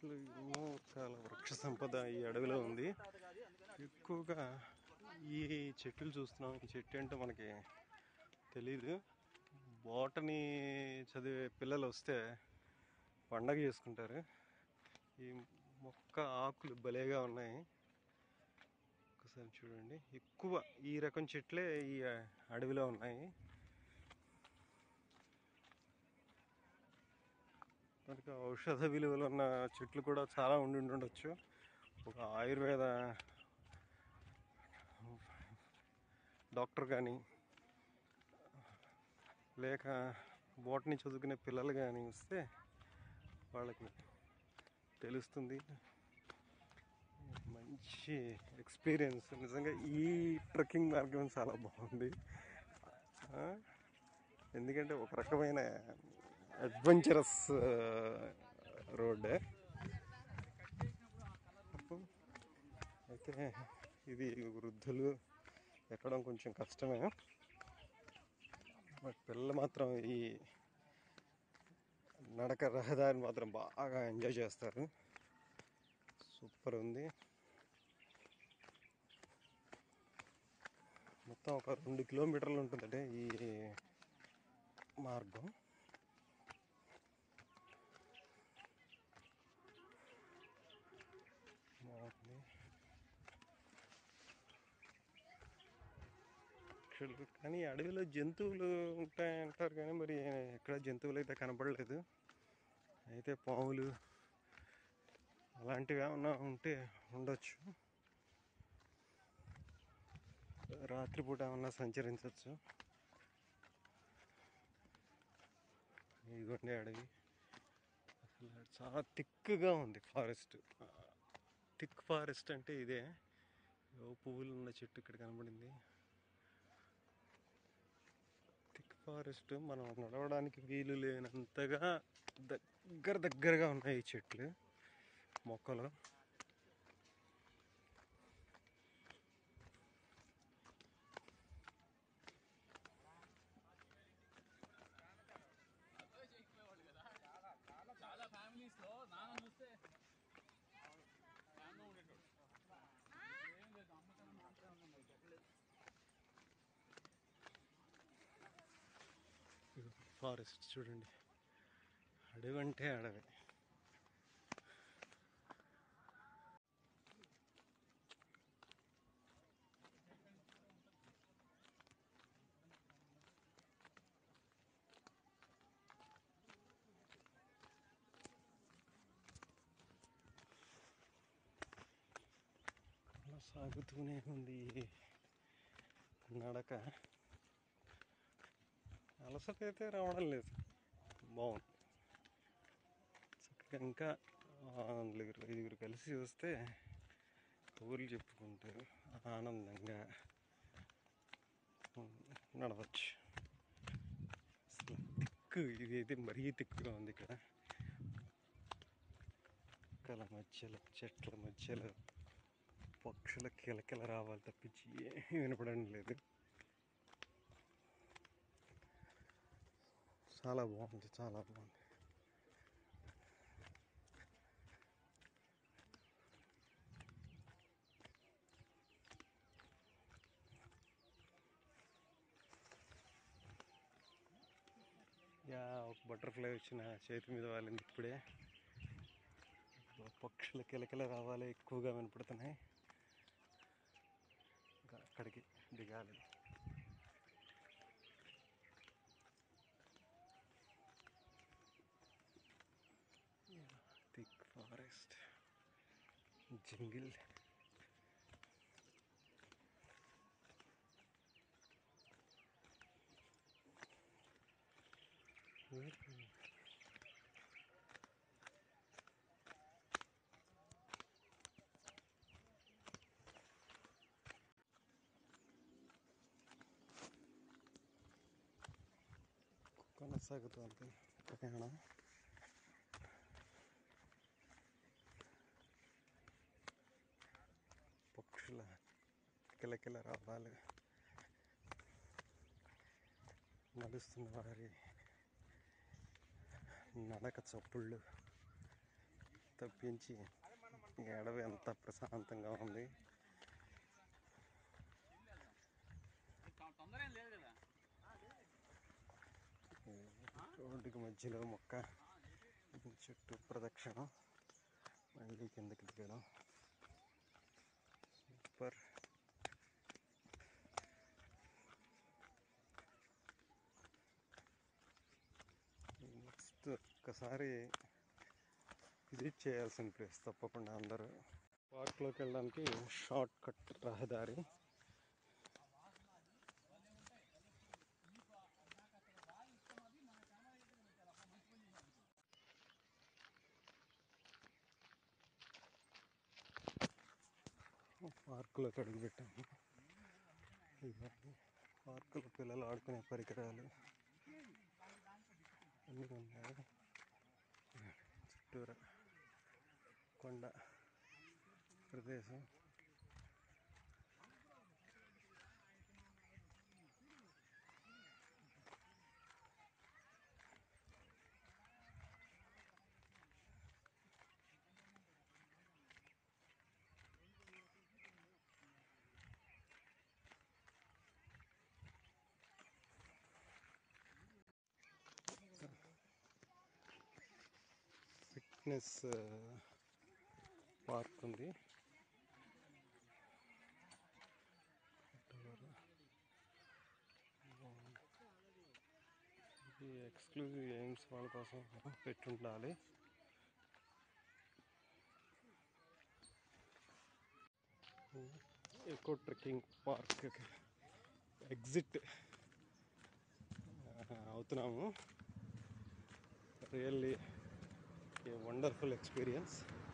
అసలు ఎన్నో రకాల వృక్ష సంపద ఈ అడవిలో ఉంది ఎక్కువగా ఈ చెట్లు చూస్తున్నాం ఈ చెట్టు ఏంటో మనకి తెలీదు బోటని చదివే పిల్లలు వస్తే పండగ చేసుకుంటారు ఈ మొక్క ఆకులు భలేగా ఉన్నాయి ఒకసారి చూడండి ఎక్కువ ఈ రకం చెట్లే ఈ అడవిలో ఉన్నాయి మనకి ఔషధ విలువలు ఉన్న చెట్లు కూడా చాలా ఉండి ఉండొచ్చు ఒక ఆయుర్వేద డాక్టర్ కానీ లేక బోటనీ చదువుకునే పిల్లలు కానీ వస్తే వాళ్ళకి తెలుస్తుంది మంచి ఎక్స్పీరియన్స్ నిజంగా ఈ ట్రెక్కింగ్ మార్గం చాలా బాగుంది ఆ, ఎందుకంటే ఒక రకమైన అడ్వెంచరస్ రోడ్ అయితే ఇది వృద్ధులు ఎక్కడం కొంచెం కష్టమే బట్ పిల్లలు మాత్రం ఈ నడక రహదారిని మాత్రం బాగా ఎంజాయ్ చేస్తారు సూపర్ ఉంది మొత్తం ఒక రెండు కిలోమీటర్లు ఉంటుందంటే ఈ మార్గం బాగుంది పక్షులు కానీ అడవిలో జంతువులు ఉంటాయంటారు కానీ మరి ఎక్కడ జంతువులు అయితే కనపడలేదు అయితే పాములు అలాంటివి ఏమన్నా ఉంటే ఉండొచ్చు రాత్రిపూట ఏమన్నా సంచరించవచ్చు ఇదిగోండి అడవి అసలు చాలా థిక్గా ఉంది ఫారెస్ట్ థిక్ ఫారెస్ట్ అంటే ఇదే ఏవో పువ్వులు ఉన్న చెట్టు ఇక్కడ కనబడింది థిక్ ఫారెస్ట్ మనం నడవడానికి వీలు లేనంతగా దగ్గర దగ్గరగా ఉన్నాయి ఈ చెట్లు మొక్కలు చాలా ఫ్యామిలీస్ లో నాన్న చూస్తే నాన్న ఉండేటోడు ఏం లేదు అమ్మకం మాత్రమే ఉన్నాయి చెప్పలేదు ఫారెస్ట్ చూడండి అడవి అంటే అడవి అలా సాగుతూనే ఉంది ఈ నడక అలసట అయితే రావడం లేదు బాగుంది చక్కగా ఇంకా ఆ, నలుగురు ఐదుగురు కలిసి వస్తే కబుర్లు చెప్పుకుంటూ ఆనందంగా ఉమ్, నడవచ్చు అసలు తిక్కు ఇది అయితే మరీ తిక్కుగా ఉంది ఇక్కడ మొక్కల మధ్యలో చెట్ల మధ్యలో పక్షుల కిలకిల రావాలి తప్పించి ఏమీ వినపడడం లేదు చాలా బాగుంది చాలా బాగుంది యా ఒక బటర్ఫ్లై వచ్చిన చేతి మీద వాలింది ఇప్పుడే పక్షుల కిలకిల రావాలి ఎక్కువగా వినపడుతున్నాయి ఇంకా అక్కడికి దిగాలి థిక్ ఫారెస్ట్ జంగిల్ కొనసాగుతుంది ప్రయాణం పక్షుల కిలకిల రావాలి నడుస్తున్న వారి నడక చప్పుళ్ళు తప్పించి ఈ అడవి ఎంత ప్రశాంతంగా ఉంది తొందర ఏం లేదు కదా రోడ్డుకి మధ్యలో మొక్క చుట్టూ ప్రదక్షిణం మళ్ళీ కిందకి దిగడం సూపర్ నెక్స్ట్ ఒక్కసారి విజిట్ చేయాల్సిన ప్లేస్ తప్పకుండా అందరూ పార్క్లోకి వెళ్ళడానికి షార్ట్ కట్ రహదారి పార్కులోకి అడుగు పెట్టాము ఇవన్నీ పార్కులో పిల్లలు ఆడుకునే పరికరాలు అన్నీ ఉన్నాయి చుట్టూరా కొండ ప్రదేశం ఫిట్నెస్ పార్క్ ఉంది ఇది ఎక్స్క్లూజివ్ ఎయిమ్స్ వాళ్ళ కోసం పెట్టుండాలి ఎకో ట్రెక్కింగ్ పార్క్ ఎగ్జిట్ అవుతున్నాము రియల్లీ ఏ వండర్ఫుల్ ఎక్స్పీరియన్స్